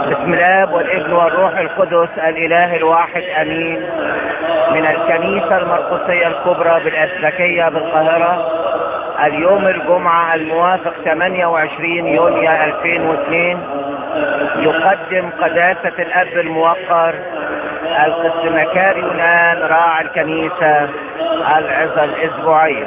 بسم الاب والابن والروح القدس الاله الواحد امين من الكنيسة المرقسية الكبرى بالاسلكية بالقاهرة اليوم الجمعة الموافق 28 يونيو 2002 يقدم قداسة الاب الموقر القس مكاري يونان راعي الكنيسة العظة الاسبوعية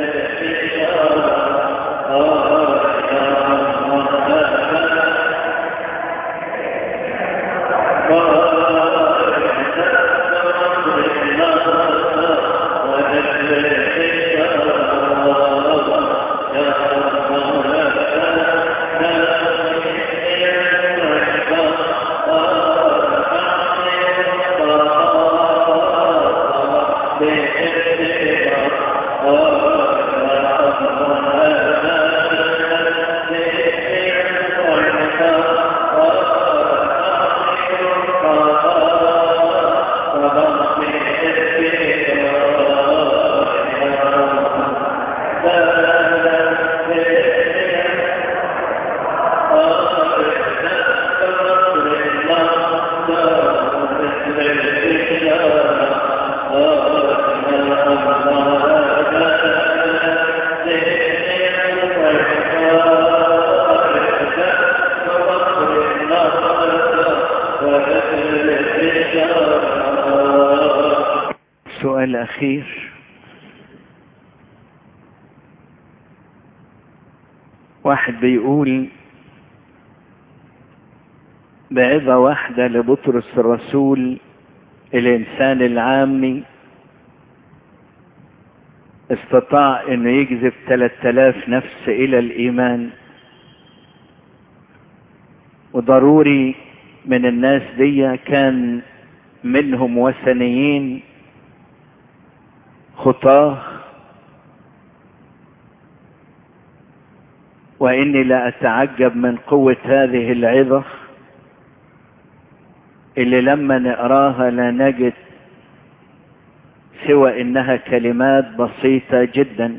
سؤال أخير واحد بيقول بعظة واحدة لبطرس الرسول الإنسان العامي استطاع انه يجذب 3000 نفس الى الايمان وضروري من الناس دي كان منهم وثنيين خطاه واني لا اتعجب من قوة هذه العظة اللي لما نقراها لا نجد سوى انها كلمات بسيطة جدا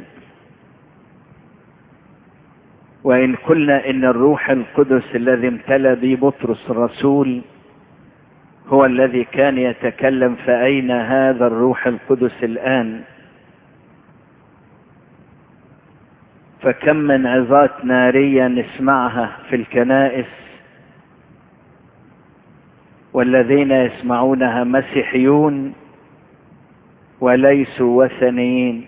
وان قلنا ان الروح القدس الذي امتلى به بطرس الرسول هو الذي كان يتكلم فاين هذا الروح القدس الان فكم من عظات نارية نسمعها في الكنائس والذين يسمعونها مسيحيون وليسوا وثنيين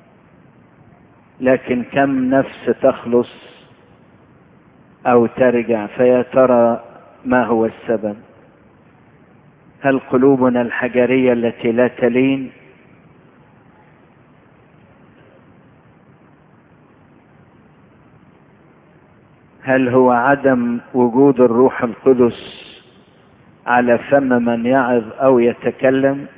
لكن كم نفس تخلص او ترجع فيا ترى ما هو السبب هل قلوبنا الحجريه التي لا تلين هل هو عدم وجود الروح القدس على فم من يعظ او يتكلم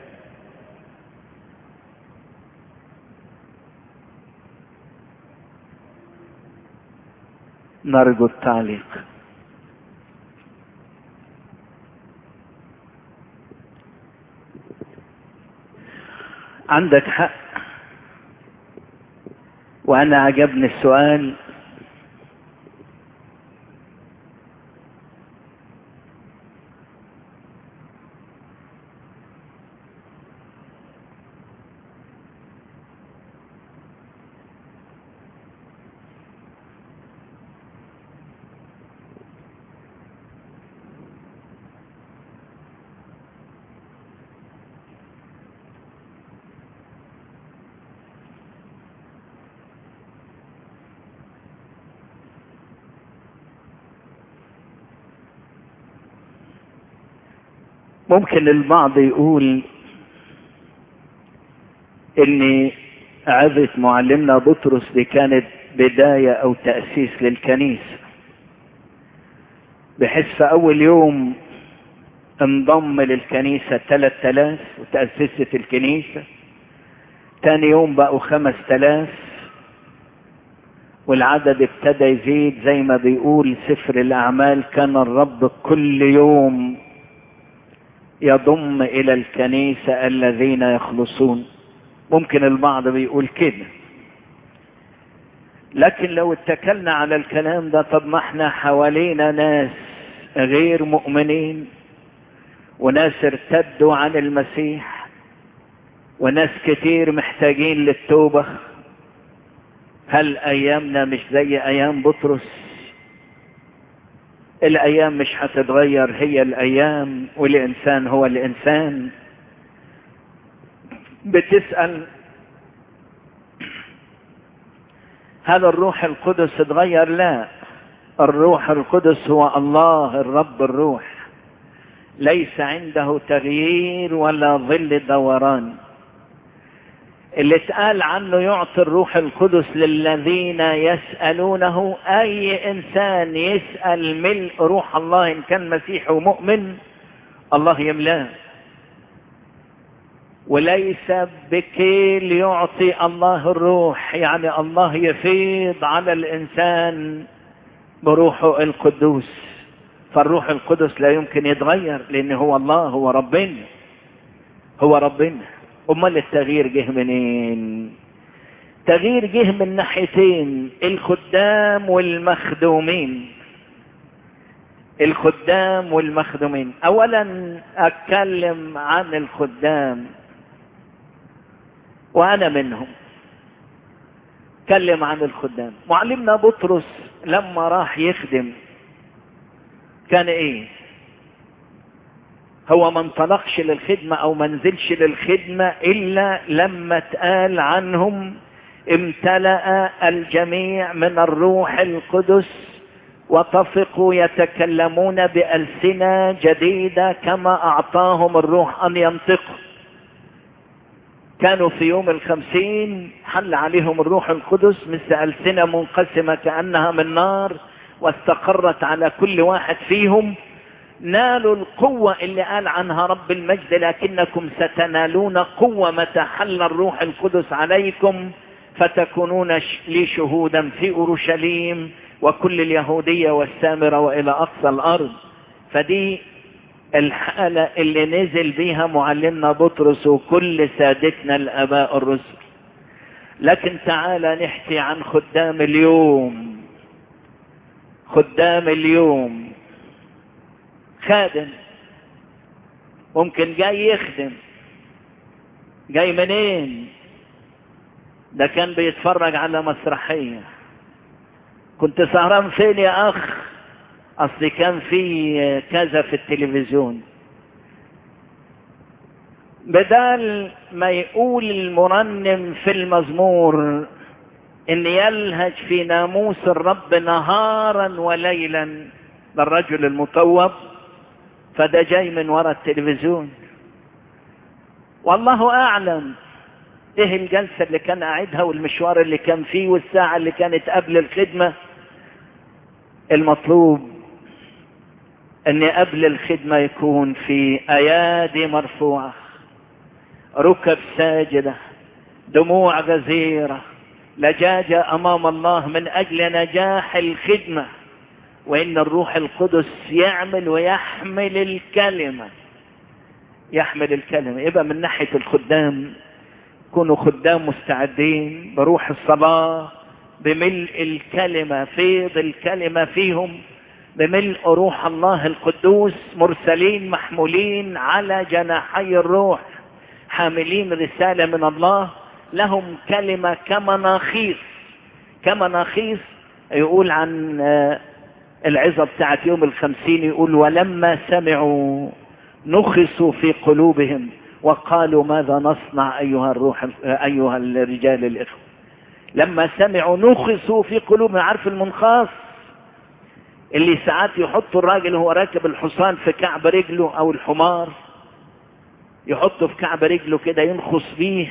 نرجو التعليق عندك حق وانا عجبني السؤال ممكن البعض يقول ان عظة معلمنا بطرس دي كانت بداية او تأسيس للكنيسة بحيث في اول يوم انضم للكنيسة 3000 وتأسست الكنيسة تاني يوم بقوا 5000 والعدد ابتدى يزيد زي ما بيقول سفر الاعمال كان الرب كل يوم يضم الى الكنيسة الذين يخلصون ممكن البعض بيقول كده لكن لو اتكلنا على الكلام ده طب ما احنا حوالينا ناس غير مؤمنين وناس ارتدوا عن المسيح وناس كتير محتاجين للتوبة هل ايامنا مش زي ايام بطرس الايام مش هتتغير هي الايام والانسان هو الانسان بتسأل هل الروح القدس اتغير لا الروح القدس هو الله الرب الروح ليس عنده تغيير ولا ظل دوران اللي اتقال عنه يعطي الروح القدس للذين يسألونه أي إنسان يسأل ملء روح الله إن كان مسيحي ومؤمن الله يملاه وليس بكيل يعطي الله الروح يعني الله يفيض على الإنسان بروحه القدوس فالروح القدس لا يمكن يتغير لأن هو الله هو ربنا هو ربنا امال التغيير جه منين تغيير جه من ناحيتين الخدام والمخدومين الخدام والمخدومين اولا اتكلم عن الخدام وانا منهم اتكلم عن الخدام معلمنا بطرس لما راح يخدم كان ايه هو ما انطلقش للخدمة او ما نزلش للخدمة الا لما اتقال عنهم امتلأ الجميع من الروح القدس وطفقوا يتكلمون بألسنة جديدة كما اعطاهم الروح ان ينطقوا كانوا في يوم الخمسين حل عليهم الروح القدس مثل ألسنة منقسمة كأنها من نار واستقرت على كل واحد فيهم نالوا القوة اللي قال عنها رب المجد لكنكم ستنالون قوة متى حل الروح القدس عليكم فتكونون لي شهودا في أورشليم وكل اليهودية والسامرة وإلى أقصى الأرض فدي الحالة اللي نزل بيها معلمنا بطرس وكل سادتنا الآباء الرسل لكن تعالى نحكي عن خدام اليوم خدام اليوم خادم ممكن جاي يخدم جاي منين ده كان بيتفرج على مسرحية كنت سهران فين يا اخ اصل كان في كذا في التلفزيون بدال ما يقول المرنم في المزمور ان يلهج في ناموس الرب نهارا وليلا ده الرجل المطوب فده جاي من وراء التلفزيون والله اعلم ايه الجلسة اللي كان قاعدها والمشوار اللي كان فيه والساعة اللي كانت قبل الخدمة المطلوب ان قبل الخدمة يكون في ايادي مرفوعة ركب ساجدة دموع غزيرة لجاجة امام الله من اجل نجاح الخدمة وان الروح القدس يعمل ويحمل الكلمة يحمل الكلمة يبقى من ناحية الخدام كونوا خدام مستعدين بروح الصلاة بملء الكلمة فيض الكلمة فيهم بملء روح الله القدوس مرسلين محمولين على جناحي الروح حاملين رسالة من الله لهم كلمة كمناخيص كمناخيص يقول عن العظة بتاعت يوم الخمسين يقول ولما سمعوا نخسوا في قلوبهم وقالوا ماذا نصنع أيها الروح أيها الرجال الإخوة لما سمعوا نخسوا في قلوبهم عارف المنخاص اللي ساعات يحطوا الراجل وهو راكب الحصان في كعب رجله أو الحمار يحطه في كعب رجله كده ينخص بيه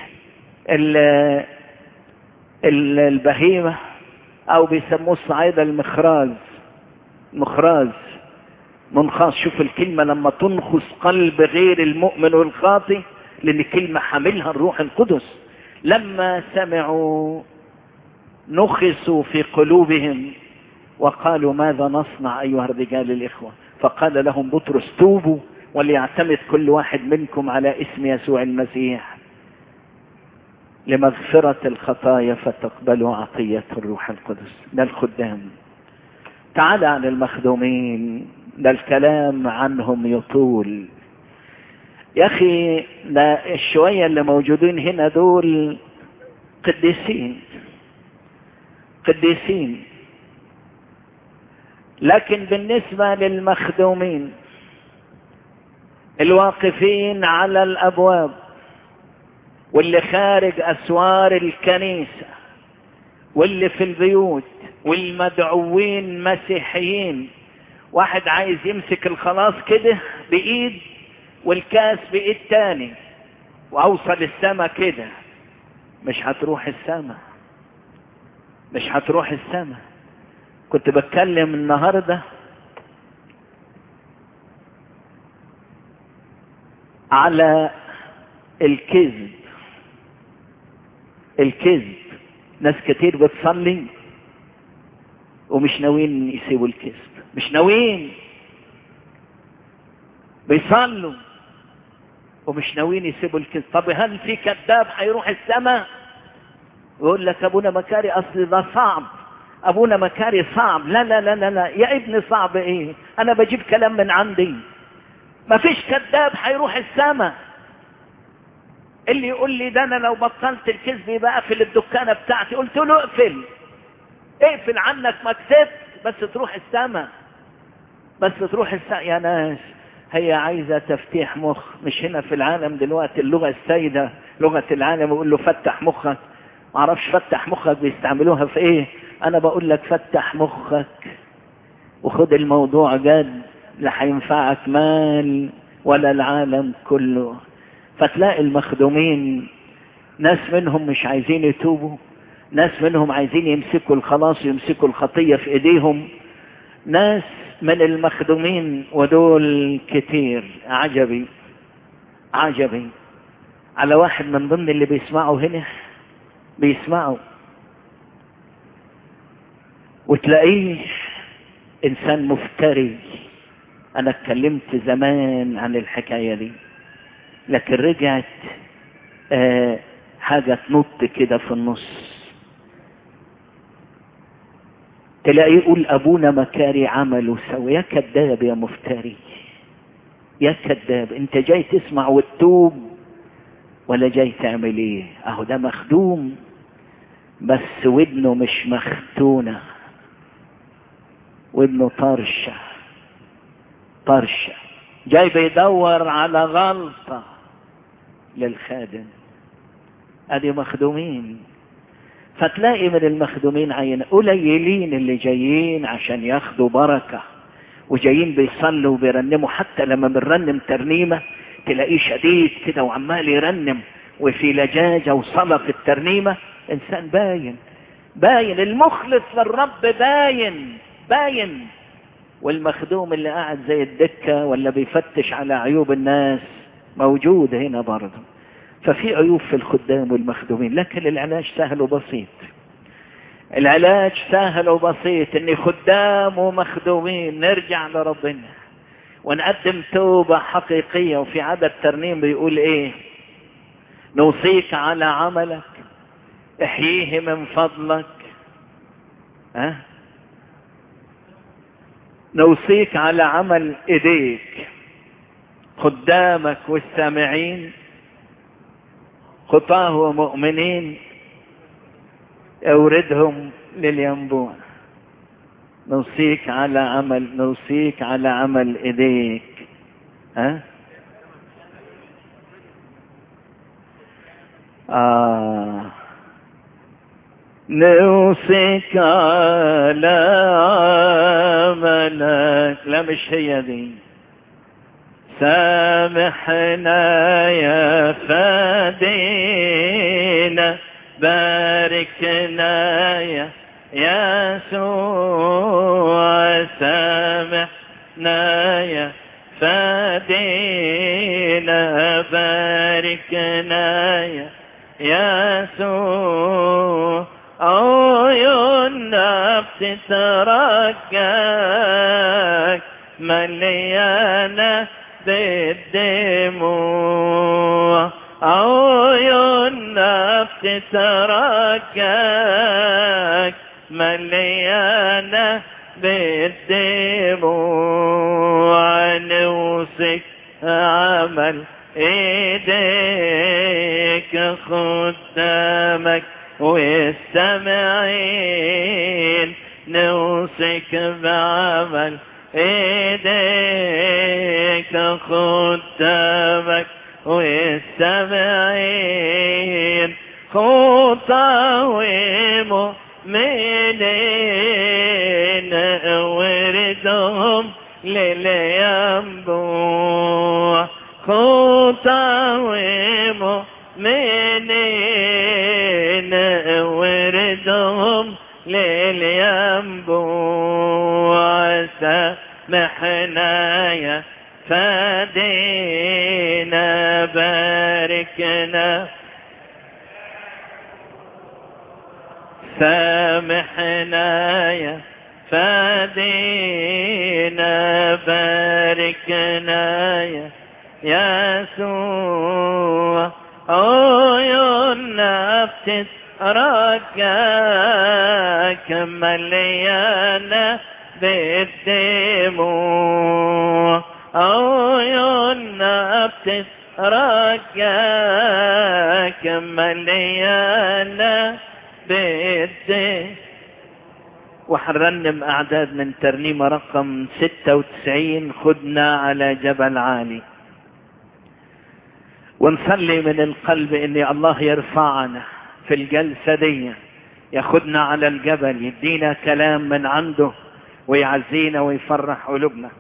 البهيمة أو بيسموه الصعايدة المخراز مخراز منخاص شوف الكلمة لما تنخص قلب غير المؤمن والخاطي لأن الكلمة حاملها الروح القدس لما سمعوا نخسوا في قلوبهم وقالوا ماذا نصنع أيها الرجال الإخوة فقال لهم بطرس توبوا وليعتمد كل واحد منكم على اسم يسوع المسيح لمغفرة الخطايا فتقبلوا عطية الروح القدس ده الخدام تعالى عن المخدومين ده الكلام عنهم يطول يا اخي ده الشوية اللي موجودين هنا دول قديسين قديسين لكن بالنسبة للمخدومين الواقفين على الابواب واللي خارج اسوار الكنيسة واللي في البيوت والمدعوين مسيحيين واحد عايز يمسك الخلاص كده بايد والكاس بايد تاني واوصل السما كده مش هتروح السما مش هتروح السما كنت بتكلم النهارده على الكذب الكذب ناس كتير بتصلي ومش ناويين يسيبوا الكذب مش ناويين بيصلوا ومش ناويين يسيبوا الكذب طب هل في كذاب هيروح السماء يقول لك ابونا مكاري اصل ده صعب ابونا مكاري صعب لا لا لا لا, لا. يا ابني صعب ايه انا بجيب كلام من عندي ما فيش كذاب هيروح السماء اللي يقول لي ده انا لو بطلت الكذب يبقى اقفل الدكانه بتاعتي قلت له اقفل اقفل عنك ما كسبت بس تروح السماء بس تروح السماء يا ناس هي عايزه تفتيح مخ مش هنا في العالم دلوقتي اللغه السائده لغه العالم يقول له فتح مخك ما اعرفش فتح مخك بيستعملوها في ايه انا بقول لك فتح مخك وخد الموضوع جد لا هينفعك مال ولا العالم كله فتلاقي المخدومين ناس منهم مش عايزين يتوبوا ناس منهم عايزين يمسكوا الخلاص يمسكوا الخطية في ايديهم ناس من المخدومين ودول كتير عجبي عجبي على واحد من ضمن اللي بيسمعوا هنا بيسمعوا وتلاقيه انسان مفتري انا اتكلمت زمان عن الحكاية دي لكن رجعت آه حاجة تنط كده في النص تلاقيه يقول ابونا مكاري عمل وسوى يا كذاب يا مفتري يا كذاب انت جاي تسمع وتتوب ولا جاي تعمل ايه اهو ده مخدوم بس ودنه مش مختونة ودنه طرشة طرشة جاي بيدور على غلطة للخادم ادي مخدومين فتلاقي من المخدومين عين قليلين اللي جايين عشان ياخدوا بركة وجايين بيصلوا وبيرنموا حتى لما بنرنم ترنيمة تلاقيه شديد كده وعمال يرنم وفي لجاجة وصلاة في الترنيمة انسان باين باين المخلص للرب باين باين والمخدوم اللي قاعد زي الدكة ولا بيفتش على عيوب الناس موجود هنا برضه ففي عيوب في الخدام والمخدومين لكن العلاج سهل وبسيط العلاج سهل وبسيط ان خدام ومخدومين نرجع لربنا ونقدم توبة حقيقية وفي عدد ترنيم بيقول ايه نوصيك على عملك احييه من فضلك ها أه؟ نوصيك على عمل ايديك خدامك والسامعين خطاه ومؤمنين اوردهم للينبوع نوصيك على عمل نوصيك على عمل ايديك ها آه نوصيك على عملك لا مش هي دي سامحنا يا فادينا باركنا يا يسوع سامحنا يا فادينا باركنا يا يسوع عيوننا بتترجاك مليانة بالدموع عيوننا بتترجاك مليانة بالدموع نوصك عمل ايديك خدامك والسامعين نوصك بعمل ايديك خدامك والسامعين خطاوي مؤمنين وردهم للينبوع خطاوي مؤمنين وردهم للينبوع سامحنا يا فادينا باركنا سامحنا يا فادينا باركنا يا يسوع عيوننا بتترجاك مليانة بالدموع عيوننا بتترجاك مليانة بالدموع وحنرنم أعداد من ترنيمة رقم 96 خدنا على جبل عالي ونصلي من القلب ان الله يرفعنا في الجلسة دي ياخدنا على الجبل يدينا كلام من عنده ويعزينا ويفرح قلوبنا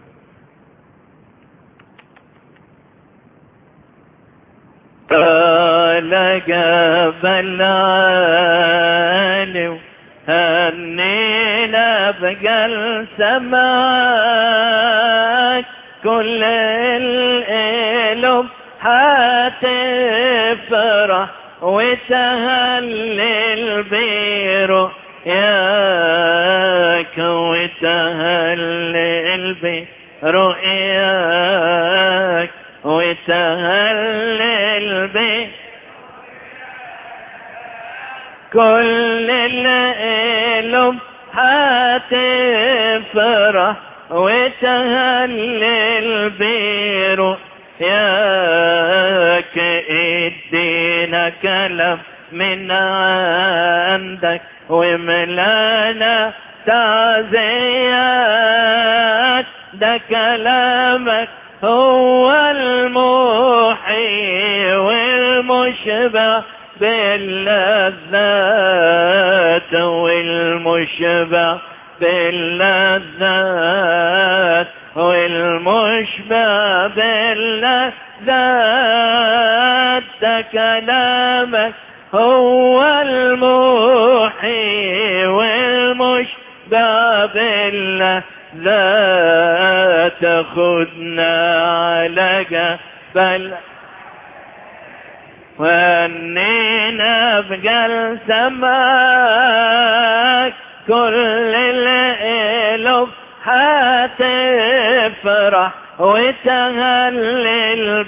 على جبل عالي هنينا بجلسة معاك كل القلوب هتفرح وتهلل برؤياك وتهلل برؤياك وتهلل برؤياك كل القلوب هتفرح وتهلل برؤياك ادينا كلام من عندك وملانا تعزيات ده كلامك هو المحيي والمشبع باللذات والمشبع باللذات والمشبع باللذات ده كلامك هو المحيي والمشبع باللذات خدنا على جبل وانينا بجلسة معاك كل القلوب هتفرح وتهلل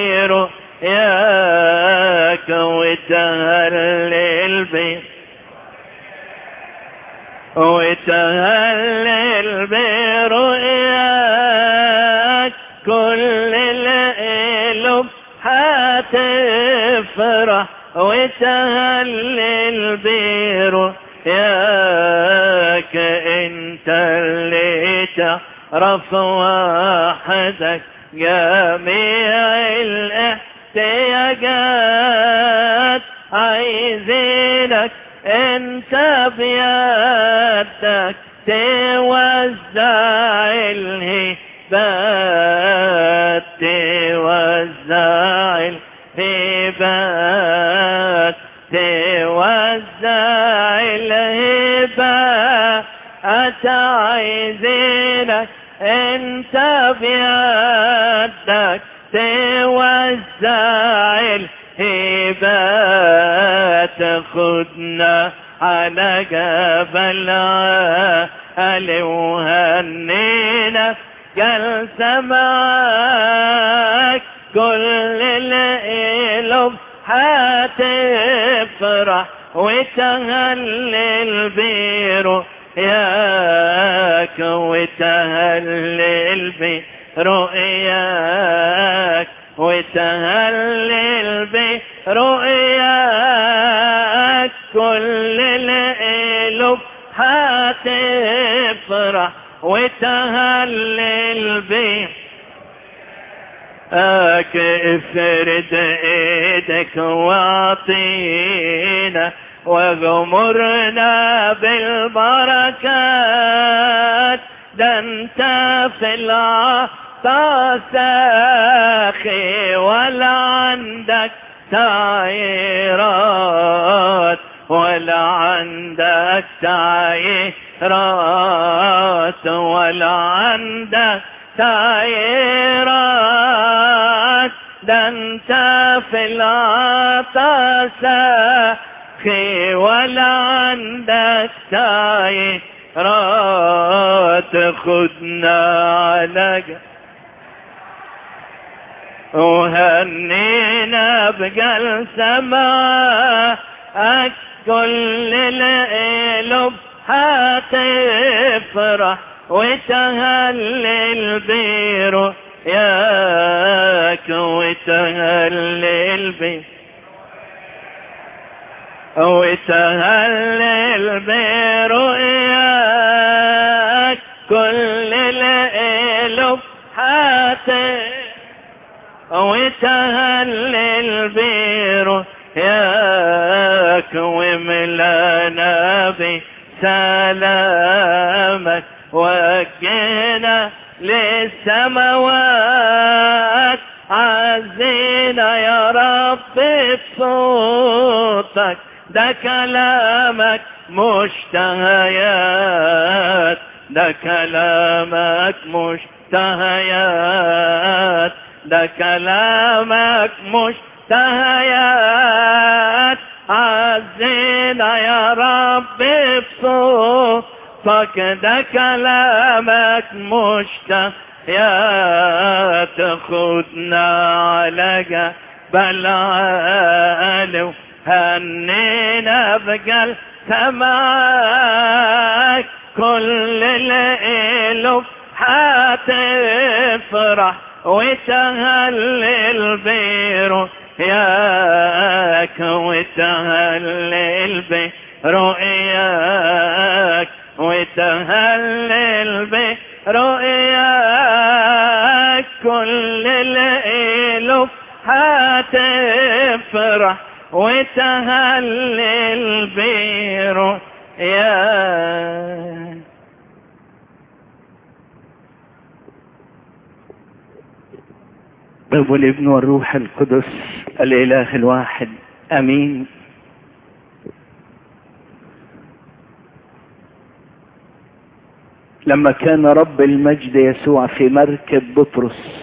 برؤياك وتهلل برؤياك وتهلل برؤياك كل القلوب هتفرح وتهلل برؤياك انت اللي تعرف وحدك جميع الاحتياجات عايزينك انت بيدك توزع الهبات توزع الهبات توزع الهبات عايزينك انت بيدك توزع الهبات خدنا على جبل عالي وهنينا جلسة معاك كل القلوب هتفرح وتهلل برؤياك وتهلل برؤياك وتهلل برؤياك كل القلوب هتفرح وتهلل بيه اك افرد ايدك واعطينا واغمرنا بالبركات ده انت في العطا ساخي ولا عندك تعيرات ولا عندك تعيرات ولا عندك تعيرات ده انت في العطا ساخي ولا عندك تعيرات خدنا على جنب وهنينا بجلسة معاك كل القلوب هتفرح وتهلل بيرو ياك وتهلل بي وتهلل برؤياك كل القلوب هتفرح وتهلل بيرو ياك وملانا بسلامك وجهنا للسماوات عزينا يا رب بصوتك ده كلامك مشتهيات ده كلامك مشتهيات ده كلامك مشتهيات عزينا يا رب بصوتك ده كلامك مشتهيات خدنا على جبل عالي هنينا بقل سماك كل الالوف هتفرح وتهلل بيرو ياك وتهلل برؤياك وتهلل برؤياك كل الالوف هتفرح وتهلل برؤياك الاب والابن والروح القدس الاله الواحد امين لما كان رب المجد يسوع في مركب بطرس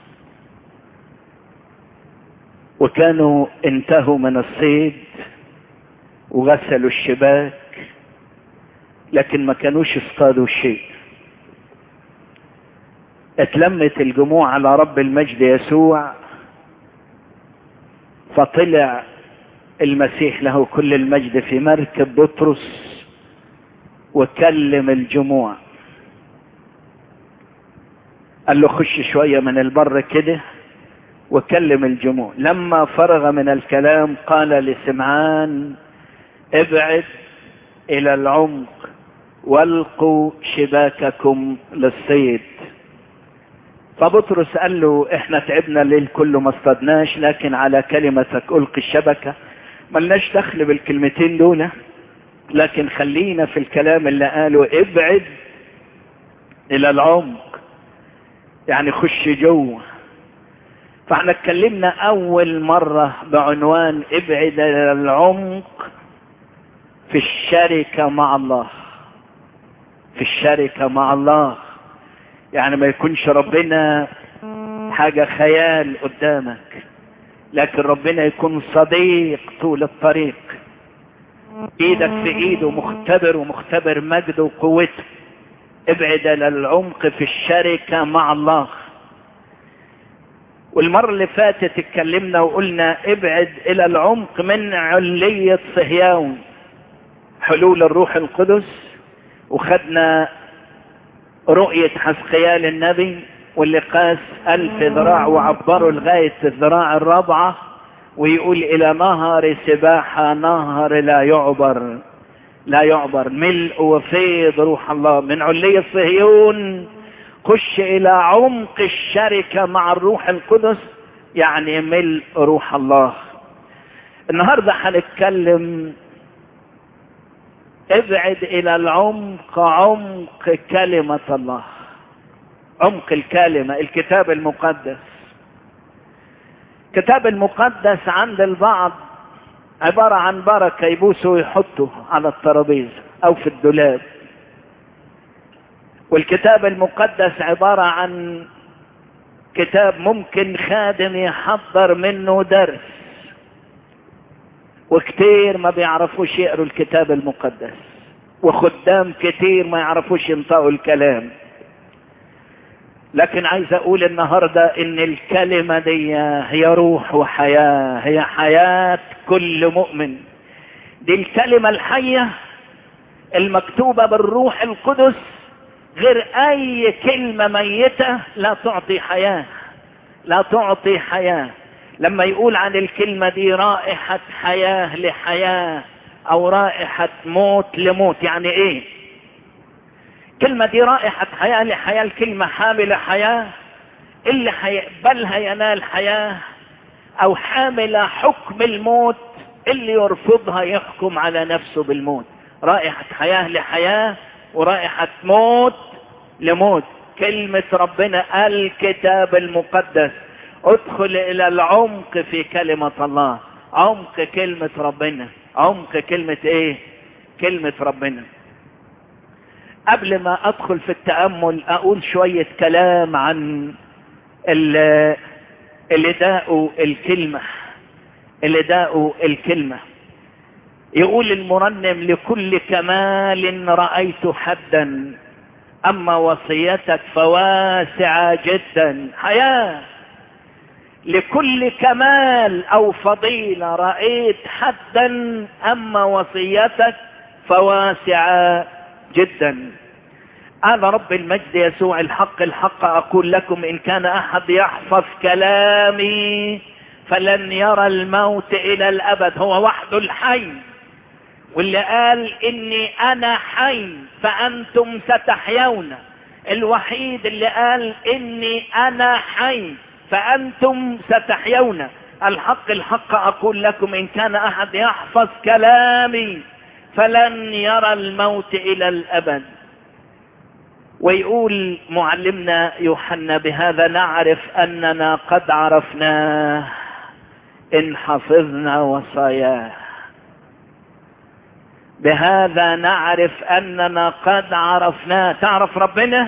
وكانوا انتهوا من الصيد وغسلوا الشباك لكن ما كانوش اصطادوا شيء اتلمت الجموع على رب المجد يسوع فطلع المسيح له كل المجد في مركب بطرس وكلم الجموع قال له خش شوية من البر كده وكلم الجموع لما فرغ من الكلام قال لسمعان ابعد الى العمق والقوا شباككم للصيد فبطرس قال له احنا تعبنا الليل كله ما اصطدناش لكن على كلمتك القي الشبكه ملناش دخل بالكلمتين دول لكن خلينا في الكلام اللي قاله ابعد الى العمق يعني خش جوه فاحنا اتكلمنا اول مرة بعنوان ابعد الى العمق في الشركة مع الله في الشركة مع الله يعني ما يكونش ربنا حاجة خيال قدامك لكن ربنا يكون صديق طول الطريق ايدك في ايده مختبر ومختبر مجده وقوته ابعد الى العمق في الشركة مع الله والمرة اللي فاتت اتكلمنا وقلنا ابعد الى العمق من علية صهيون حلول الروح القدس وخدنا رؤية حسقيال النبي واللي قاس ألف ذراع وعبره لغاية الذراع الرابعة ويقول إلى نهر سباحة نهر لا يعبر لا يعبر ملء وفيض روح الله من علي صهيون خش إلى عمق الشركة مع الروح القدس يعني ملء روح الله النهاردة هنتكلم ابعد الى العمق عمق كلمة الله عمق الكلمة الكتاب المقدس الكتاب المقدس عند البعض عبارة عن بركة يبوسه ويحطه على الترابيزة او في الدولاب والكتاب المقدس عبارة عن كتاب ممكن خادم يحضر منه درس وكتير ما بيعرفوش يقروا الكتاب المقدس وخدام كتير ما يعرفوش ينطقوا الكلام لكن عايز اقول النهاردة ان الكلمة دي هي روح وحياة هي حياة كل مؤمن دي الكلمة الحية المكتوبة بالروح القدس غير اي كلمة ميتة لا تعطي حياة لا تعطي حياة لما يقول عن الكلمة دي رائحة حياة لحياة او رائحة موت لموت يعني ايه كلمة دي رائحة حياة لحياة الكلمة حاملة حياة اللي هيقبلها ينال حياة او حاملة حكم الموت اللي يرفضها يحكم على نفسه بالموت رائحة حياة لحياة ورائحة موت لموت كلمة ربنا الكتاب المقدس ادخل الى العمق في كلمة الله عمق كلمة ربنا عمق كلمة ايه كلمة ربنا قبل ما ادخل في التأمل اقول شوية كلام عن اللي داقوا الكلمة اللي داقوا الكلمة يقول المرنم لكل كمال رأيت حدا اما وصيتك فواسعة جدا حياه لكل كمال او فضيلة رأيت حدا اما وصيتك فواسعة جدا انا رب المجد يسوع الحق الحق اقول لكم ان كان احد يحفظ كلامي فلن يرى الموت الى الابد هو وحده الحي واللي قال اني انا حي فانتم ستحيون الوحيد اللي قال اني انا حي فأنتم ستحيون الحق الحق أقول لكم إن كان أحد يحفظ كلامي فلن يرى الموت إلى الأبد ويقول معلمنا يوحنا بهذا نعرف أننا قد عرفناه إن حفظنا وصاياه بهذا نعرف أننا قد عرفناه تعرف ربنا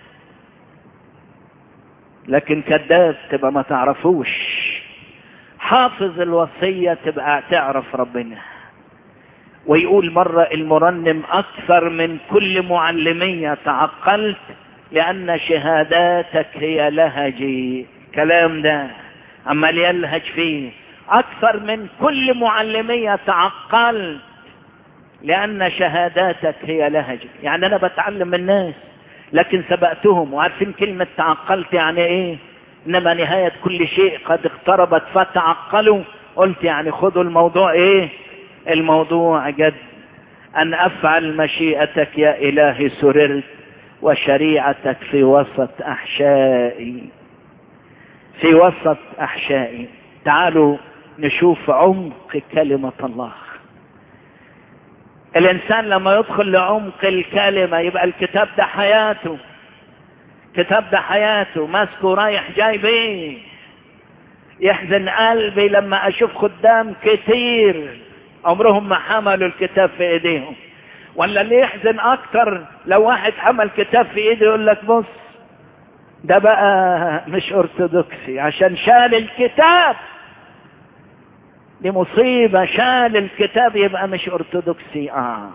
لكن كذاب تبقى ما تعرفوش حافظ الوصية تبقى تعرف ربنا ويقول مرة المرنم أكثر من كل معلمية تعقلت لأن شهاداتك هي لهجي كلام ده عمال يلهج فيه أكثر من كل معلمية تعقلت لأن شهاداتك هي لهجي يعني أنا بتعلم الناس لكن سبقتهم وعارفين كلمة تعقلت يعني ايه انما نهاية كل شيء قد اقتربت فتعقلوا قلت يعني خذوا الموضوع ايه الموضوع جد ان افعل مشيئتك يا الهي سررت وشريعتك في وسط احشائي في وسط احشائي تعالوا نشوف عمق كلمة الله الانسان لما يدخل لعمق الكلمة يبقى الكتاب ده حياته الكتاب ده حياته ماسكه رايح جاي بيه يحزن قلبي لما اشوف خدام كتير عمرهم ما حملوا الكتاب في ايديهم ولا اللي يحزن اكتر لو واحد حمل كتاب في ايده يقول لك بص ده بقى مش ارثوذكسي عشان شال الكتاب دي مصيبة شال الكتاب يبقى مش ارثوذكسي اه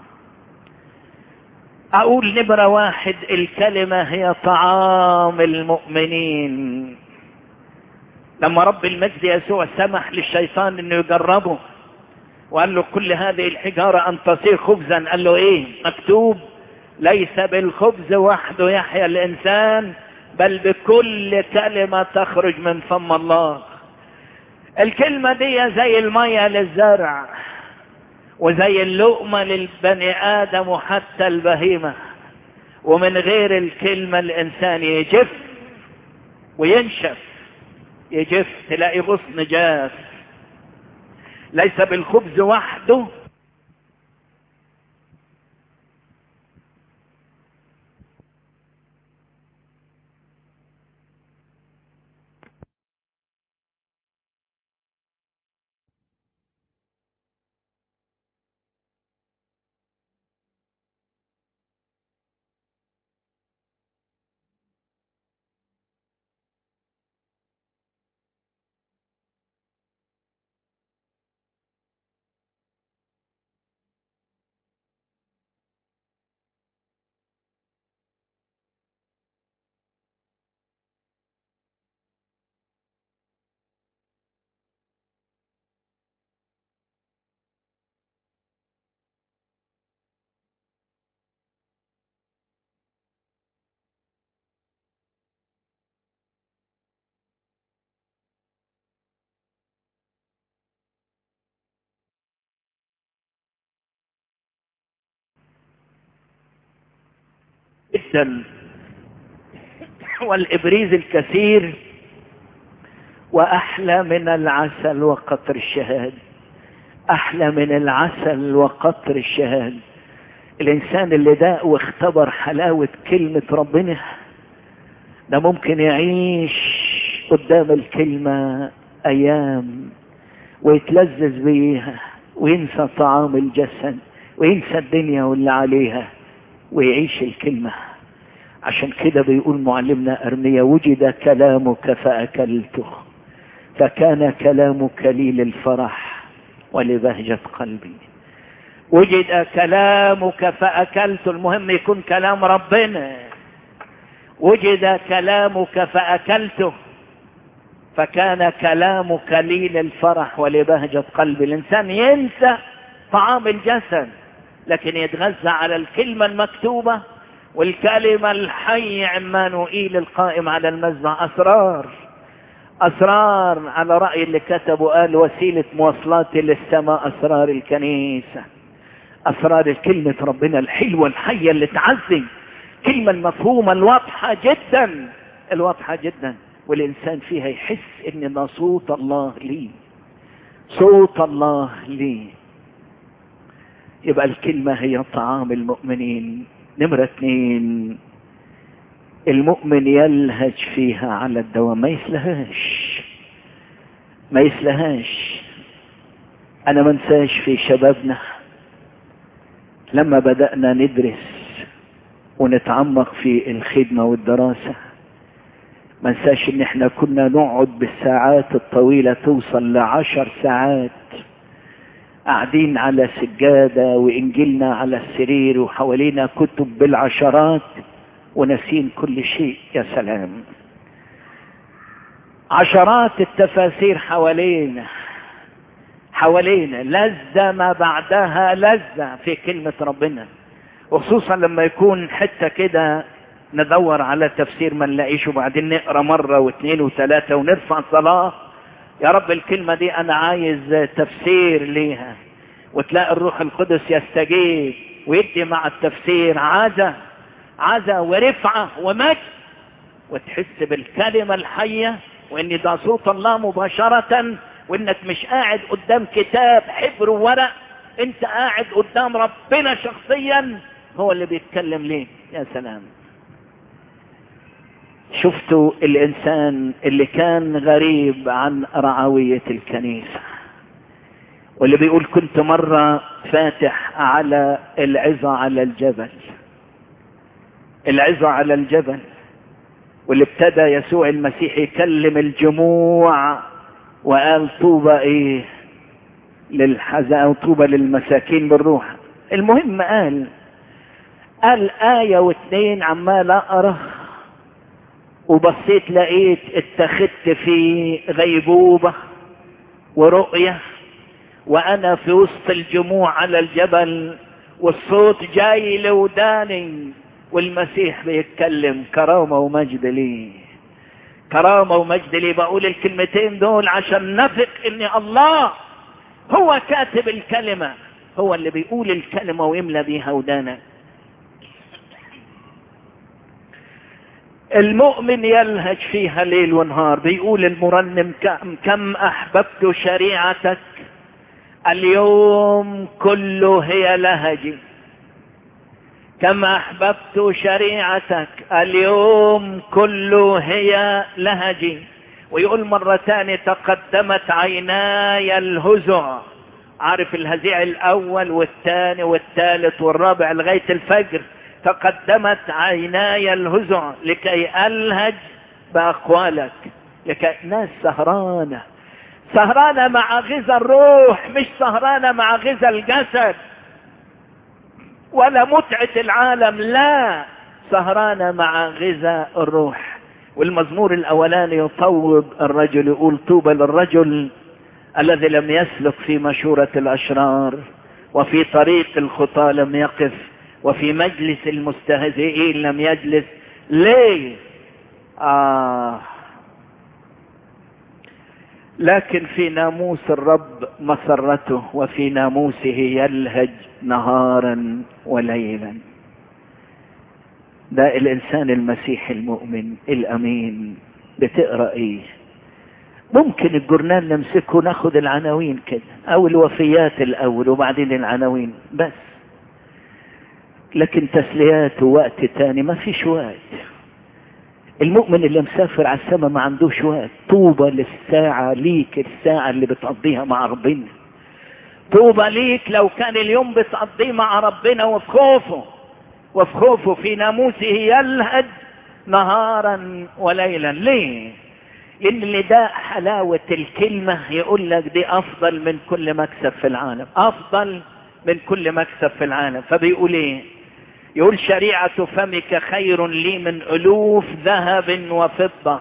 اقول نمرة واحد الكلمة هي طعام المؤمنين لما رب المجد يسوع سمح للشيطان انه يجربه وقال له كل هذه الحجارة ان تصير خبزا قال له ايه مكتوب ليس بالخبز وحده يحيا الانسان بل بكل كلمة تخرج من فم الله الكلمة دي زي المية للزرع وزي اللقمة للبني آدم وحتى البهيمة ومن غير الكلمة الإنسان يجف وينشف يجف تلاقي غصن جاف ليس بالخبز وحده جدا والإبريز الكثير وأحلى من العسل وقطر الشهاد أحلى من العسل وقطر الشهاد الإنسان اللي داق واختبر حلاوة كلمة ربنا ده ممكن يعيش قدام الكلمة أيام ويتلذذ بيها وينسى طعام الجسد وينسى الدنيا واللي عليها ويعيش الكلمة عشان كده بيقول معلمنا أرميا وجد كلامك فأكلته فكان كلامك لي للفرح ولبهجة قلبي وجد كلامك فأكلته المهم يكون كلام ربنا وجد كلامك فأكلته فكان كلامك لي للفرح ولبهجة قلبي الإنسان ينسى طعام الجسد لكن يتغذى على الكلمة المكتوبة والكلمة الحي عمانوئيل القائم على المذبح أسرار أسرار على رأي اللي كتبه قال وسيلة مواصلاتي للسماء أسرار الكنيسة أسرار الكلمة ربنا الحلوة الحية اللي تعزي كلمة المفهومة الواضحة جدا الواضحة جدا والإنسان فيها يحس إن ده صوت الله ليه صوت الله ليه يبقى الكلمة هي طعام المؤمنين نمرة اثنين المؤمن يلهج فيها على الدوام ما يسلهاش ما يسلهاش انا ما انساش في شبابنا لما بدأنا ندرس ونتعمق في الخدمة والدراسة ما انساش ان احنا كنا نقعد بالساعات الطويلة توصل لعشر ساعات قاعدين على سجادة وإنجيلنا على السرير وحوالينا كتب بالعشرات وناسين كل شيء يا سلام عشرات التفاسير حوالينا حوالينا لذة ما بعدها لذة في كلمة ربنا وخصوصا لما يكون حتة كده ندور على تفسير ما نلاقيش وبعدين نقرا مرة واثنين وثلاثة ونرفع صلاة يا رب الكلمة دي أنا عايز تفسير ليها وتلاقي الروح القدس يستجيب ويدي مع التفسير عزة عزة ورفعة ومجد وتحس بالكلمة الحية وإن ده صوت الله مباشرة وإنك مش قاعد قدام كتاب حبر وورق أنت قاعد قدام ربنا شخصيا هو اللي بيتكلم ليه يا سلام شفتوا الانسان اللي كان غريب عن رعوية الكنيسة واللي بيقول كنت مرة فاتح على العظة على الجبل العظة على الجبل واللي ابتدى يسوع المسيح يكلم الجموع وقال طوبى ايه للحزن وطوبى للمساكين بالروح المهم قال قال آية واثنين عمال اقرا وبصيت لقيت اتخذت في غيبوبة ورؤية وانا في وسط الجموع على الجبل والصوت جاي لوداني والمسيح بيتكلم كرامة ومجد لي كرامة ومجد لي بقول الكلمتين دول عشان نثق ان الله هو كاتب الكلمة هو اللي بيقول الكلمة ويملى بيها ودانك المؤمن يلهج فيها ليل ونهار بيقول المرنم كم, كم احببت شريعتك اليوم كله هي لهجي كم احببت شريعتك اليوم كله هي لهجي ويقول مرة تانية تقدمت عيناي الهزع عارف الهزيع الاول والثاني والثالث والرابع لغاية الفجر تقدمت عيناي الهزع لكي الهج باقوالك لكي ناس سهرانة سهرانة مع غذا الروح مش سهرانة مع غذا الجسد ولا متعة العالم لا سهرانة مع غذاء الروح والمزمور الاولاني يطوب الرجل يقول طوبى للرجل الذي لم يسلك في مشورة الاشرار وفي طريق الخطى لم يقف وفي مجلس المستهزئين لم يجلس ليه آه لكن في ناموس الرب مسرته وفي ناموسه يلهج نهارا وليلا ده الانسان المسيحي المؤمن الامين بتقرا ايه ممكن الجورنال نمسكه ناخد العناوين كده او الوفيات الاول وبعدين العناوين بس لكن تسليات ووقت تاني ما فيش وقت المؤمن اللي مسافر على السماء ما عندوش وقت طوبى للساعة ليك الساعة اللي بتقضيها مع ربنا طوبى ليك لو كان اليوم بتقضيه مع ربنا وفي خوفه وفي خوفه في ناموسه يلهج نهارا وليلا ليه لان اللي ده حلاوة الكلمة يقول لك دي افضل من كل مكسب في العالم افضل من كل مكسب في العالم فبيقول ايه يقول شريعة فمك خير لي من ألوف ذهب وفضة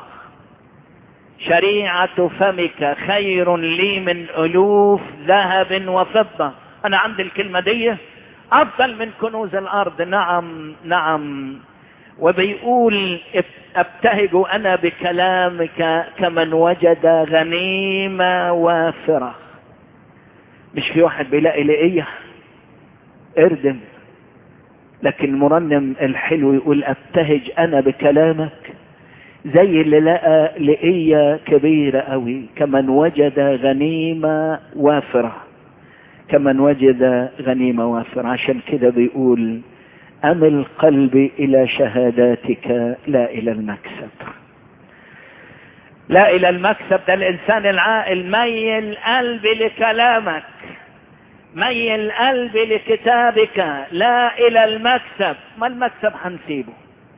شريعة فمك خير لي من ألوف ذهب وفضة أنا عندي الكلمة دي أفضل من كنوز الأرض نعم نعم وبيقول ابتهج أنا بكلامك كمن وجد غنيمة وافرة مش في واحد بيلاقي لقية اردم لكن المرنم الحلو يقول ابتهج انا بكلامك زي اللي لقى لقية كبيرة قوي كمن وجد غنيمة وافرة كمن وجد غنيمة وافرة عشان كده بيقول امل قلبي الى شهاداتك لا الى المكسب لا الى المكسب ده الانسان العاقل ميل قلبي لكلامك ميل قلبي لكتابك لا الى المكسب ما المكسب هنسيبه